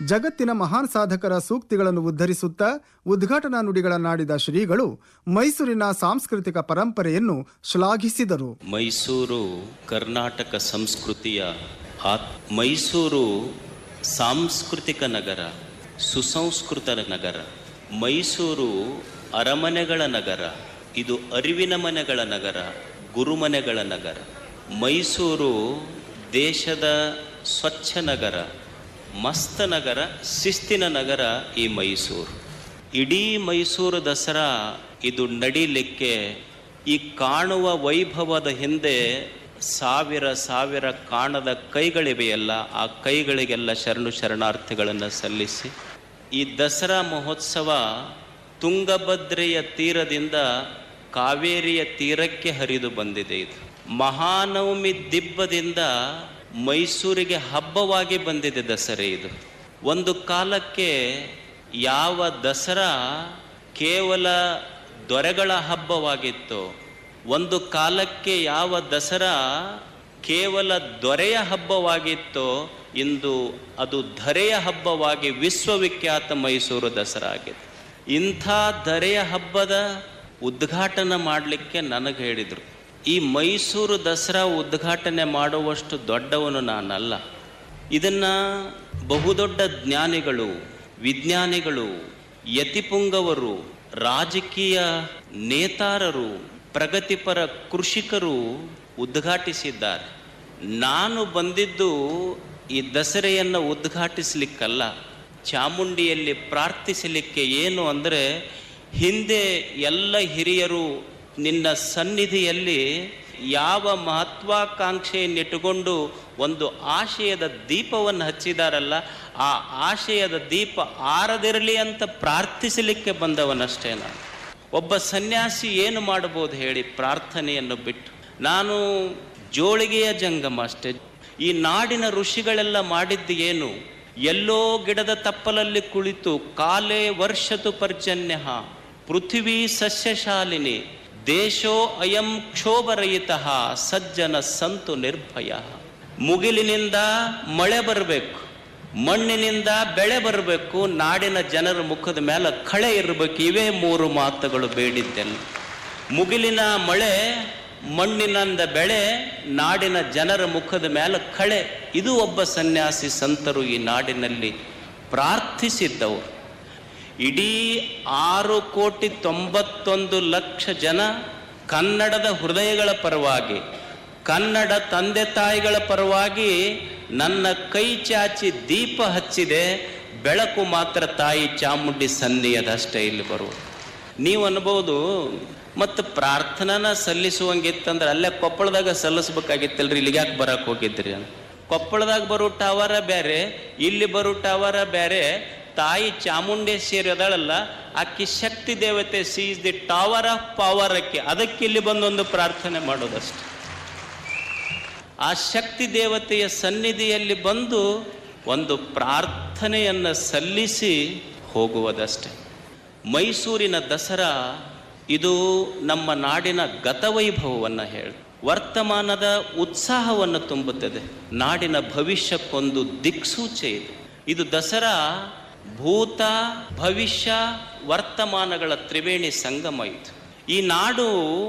ಜಗತ್ತಿನ ಮಹಾನ್ ಸಾಧಕರ ಸೂಕ್ತಿಗಳನ್ನು ಉದ್ಧರಿಸುತ್ತಾ ಉದ್ಘಾಟನಾ ನುಡಿಗಳನ್ನಾಡಿದ ಶ್ರೀಗಳು ಮೈಸೂರಿನ ಸಾಂಸ್ಕೃತಿಕ ಪರಂಪರೆಯನ್ನು ಶ್ಲಾಘಿಸಿದರು ಮೈಸೂರು ಕರ್ನಾಟಕ ಸಂಸ್ಕೃತಿಯ ಆತ್ ಮೈಸೂರು ಸಾಂಸ್ಕೃತಿಕ ನಗರ ಸುಸಂಸ್ಕೃತ ನಗರ ಮೈಸೂರು ಅರಮನೆಗಳ ನಗರ ಇದು ಅರಿವಿನ ಮನೆಗಳ ನಗರ ಗುರುಮನೆಗಳ ನಗರ ಮೈಸೂರು ದೇಶದ ಸ್ವಚ್ಛ ನಗರ ಮಸ್ತ ನಗರ ಶಿಸ್ತಿನ ನಗರ ಈ ಮೈಸೂರು ಇಡೀ ಮೈಸೂರು ದಸರಾ ಇದು ನಡಿಲಿಕ್ಕೆ ಈ ಕಾಣುವ ವೈಭವದ ಹಿಂದೆ ಸಾವಿರ ಸಾವಿರ ಕಾಣದ ಕೈಗಳಿವೆಯಲ್ಲ ಆ ಕೈಗಳಿಗೆಲ್ಲ ಶರಣು ಶರಣಾರ್ಥಿಗಳನ್ನು ಸಲ್ಲಿಸಿ ಈ ದಸರಾ ಮಹೋತ್ಸವ ತುಂಗಭದ್ರೆಯ ತೀರದಿಂದ ಕಾವೇರಿಯ ತೀರಕ್ಕೆ ಹರಿದು ಬಂದಿದೆ ಇದು ಮಹಾನವಮಿ ದಿಬ್ಬದಿಂದ ಮೈಸೂರಿಗೆ ಹಬ್ಬವಾಗಿ ಬಂದಿದೆ ದಸರೆ ಇದು ಒಂದು ಕಾಲಕ್ಕೆ ಯಾವ ದಸರಾ ಕೇವಲ ದೊರೆಗಳ ಹಬ್ಬವಾಗಿತ್ತು ಒಂದು ಕಾಲಕ್ಕೆ ಯಾವ ದಸರಾ ಕೇವಲ ದೊರೆಯ ಹಬ್ಬವಾಗಿತ್ತೋ ಇಂದು ಅದು ಧರೆಯ ಹಬ್ಬವಾಗಿ ವಿಶ್ವವಿಖ್ಯಾತ ಮೈಸೂರು ದಸರಾ ಆಗಿದೆ ಇಂಥ ಧರೆಯ ಹಬ್ಬದ ಉದ್ಘಾಟನೆ ಮಾಡಲಿಕ್ಕೆ ನನಗೆ ಹೇಳಿದರು ಈ ಮೈಸೂರು ದಸರಾ ಉದ್ಘಾಟನೆ ಮಾಡುವಷ್ಟು ದೊಡ್ಡವನು ನಾನಲ್ಲ ಇದನ್ನು ಬಹುದೊಡ್ಡ ಜ್ಞಾನಿಗಳು ವಿಜ್ಞಾನಿಗಳು ಯತಿಪುಂಗವರು ರಾಜಕೀಯ ನೇತಾರರು ಪ್ರಗತಿಪರ ಕೃಷಿಕರು ಉದ್ಘಾಟಿಸಿದ್ದಾರೆ ನಾನು ಬಂದಿದ್ದು ಈ ದಸರೆಯನ್ನು ಉದ್ಘಾಟಿಸಲಿಕ್ಕಲ್ಲ ಚಾಮುಂಡಿಯಲ್ಲಿ ಪ್ರಾರ್ಥಿಸಲಿಕ್ಕೆ ಏನು ಅಂದರೆ ಹಿಂದೆ ಎಲ್ಲ ಹಿರಿಯರು ನಿನ್ನ ಸನ್ನಿಧಿಯಲ್ಲಿ ಯಾವ ಮಹತ್ವಾಕಾಂಕ್ಷೆಯನ್ನಿಟ್ಟುಕೊಂಡು ಒಂದು ಆಶಯದ ದೀಪವನ್ನು ಹಚ್ಚಿದಾರಲ್ಲ ಆ ಆಶಯದ ದೀಪ ಆರದಿರಲಿ ಅಂತ ಪ್ರಾರ್ಥಿಸಲಿಕ್ಕೆ ಬಂದವನಷ್ಟೇ ನಾನು ಒಬ್ಬ ಸನ್ಯಾಸಿ ಏನು ಮಾಡಬಹುದು ಹೇಳಿ ಪ್ರಾರ್ಥನೆಯನ್ನು ಬಿಟ್ಟು ನಾನು ಜೋಳಿಗೆಯ ಜಂಗಮ ಅಷ್ಟೇ ಈ ನಾಡಿನ ಋಷಿಗಳೆಲ್ಲ ಮಾಡಿದ್ದು ಏನು ಎಲ್ಲೋ ಗಿಡದ ತಪ್ಪಲಲ್ಲಿ ಕುಳಿತು ಕಾಲೇ ವರ್ಷತು ಪರ್ಜನ್ಯ ಪೃಥ್ವಿ ಸಸ್ಯಶಾಲಿನಿ ದೇಶೋ ಅಯಂ ಕ್ಷೋಭರಹಿತ ಸಜ್ಜನ ಸಂತು ನಿರ್ಭಯ ಮುಗಿಲಿನಿಂದ ಮಳೆ ಬರಬೇಕು ಮಣ್ಣಿನಿಂದ ಬೆಳೆ ಬರಬೇಕು ನಾಡಿನ ಜನರ ಮುಖದ ಮೇಲೆ ಕಳೆ ಇರಬೇಕು ಇವೇ ಮೂರು ಮಾತುಗಳು ಬೇಡಿದ್ದೆಲ್ಲ ಮುಗಿಲಿನ ಮಳೆ ಮಣ್ಣಿನಿಂದ ಬೆಳೆ ನಾಡಿನ ಜನರ ಮುಖದ ಮೇಲೆ ಕಳೆ ಇದು ಒಬ್ಬ ಸನ್ಯಾಸಿ ಸಂತರು ಈ ನಾಡಿನಲ್ಲಿ ಪ್ರಾರ್ಥಿಸಿದ್ದವರು ಇಡೀ ಆರು ಕೋಟಿ ತೊಂಬತ್ತೊಂದು ಲಕ್ಷ ಜನ ಕನ್ನಡದ ಹೃದಯಗಳ ಪರವಾಗಿ ಕನ್ನಡ ತಂದೆ ತಾಯಿಗಳ ಪರವಾಗಿ ನನ್ನ ಕೈ ಚಾಚಿ ದೀಪ ಹಚ್ಚಿದೆ ಬೆಳಕು ಮಾತ್ರ ತಾಯಿ ಚಾಮುಂಡಿ ಸನ್ನಿಯದಷ್ಟೇ ಇಲ್ಲಿ ಬರುವ ನೀವು ಅನ್ಬೋದು ಮತ್ತು ಪ್ರಾರ್ಥನಾನ ಸಲ್ಲಿಸುವಂಗಿತ್ತಂದ್ರೆ ಅಲ್ಲೇ ಕೊಪ್ಪಳದಾಗ ಸಲ್ಲಿಸ್ಬೇಕಾಗಿತ್ತಲ್ರಿ ಇಲ್ಲಿಗೆ ಯಾಕೆ ಬರಕ್ಕೆ ಹೋಗಿದ್ರಿ ಅಂತ ಕೊಪ್ಪಳದಾಗ ಬರೋ ಟವರ ಬೇರೆ ಇಲ್ಲಿ ಬರೋ ಟವರ ಬೇರೆ ತಾಯಿ ಚಾಮುಂಡೇಶ್ವರಿ ಅದಳಲ್ಲ ಆಕಿ ಶಕ್ತಿ ದೇವತೆ sees the tower of power ಅಕ್ಕಿ ಅದಕ್ಕೆ ಇಲ್ಲಿ ಬಂದೊಂದು ಪ್ರಾರ್ಥನೆ ಮಾಡೋದಷ್ಟೆ ಆ ಶಕ್ತಿ ದೇವತೆಯ ಸನ್ನಿಧಿಯಲ್ಲಿ ಬಂದು ಒಂದು ಪ್ರಾರ್ಥನೆಯನ್ನು ಸಲ್ಲಿಸಿ ಹೋಗುವುದಷ್ಟೆ ಮೈಸೂರಿನ ದಸರಾ ಇದು ನಮ್ಮ ನಾಡಿನ ಗತವೈಭವವನ್ನು ಹೇಳಿ ವರ್ತಮಾನದ ಉತ್ಸಾಹವನ್ನು ತುಂಬುತ್ತದೆ ನಾಡಿನ ಭವಿಷ್ಯಕ್ಕೊಂದು ದಿಕ್ಸೂಚೆ ಇದು ಇದು ದಸರಾ ಭೂತ ಭವಿಷ್ಯ ವರ್ತಮಾನಗಳ ತ್ರಿವೇಣಿ ಸಂಗಮ ಇದು ಈ ನಾಡು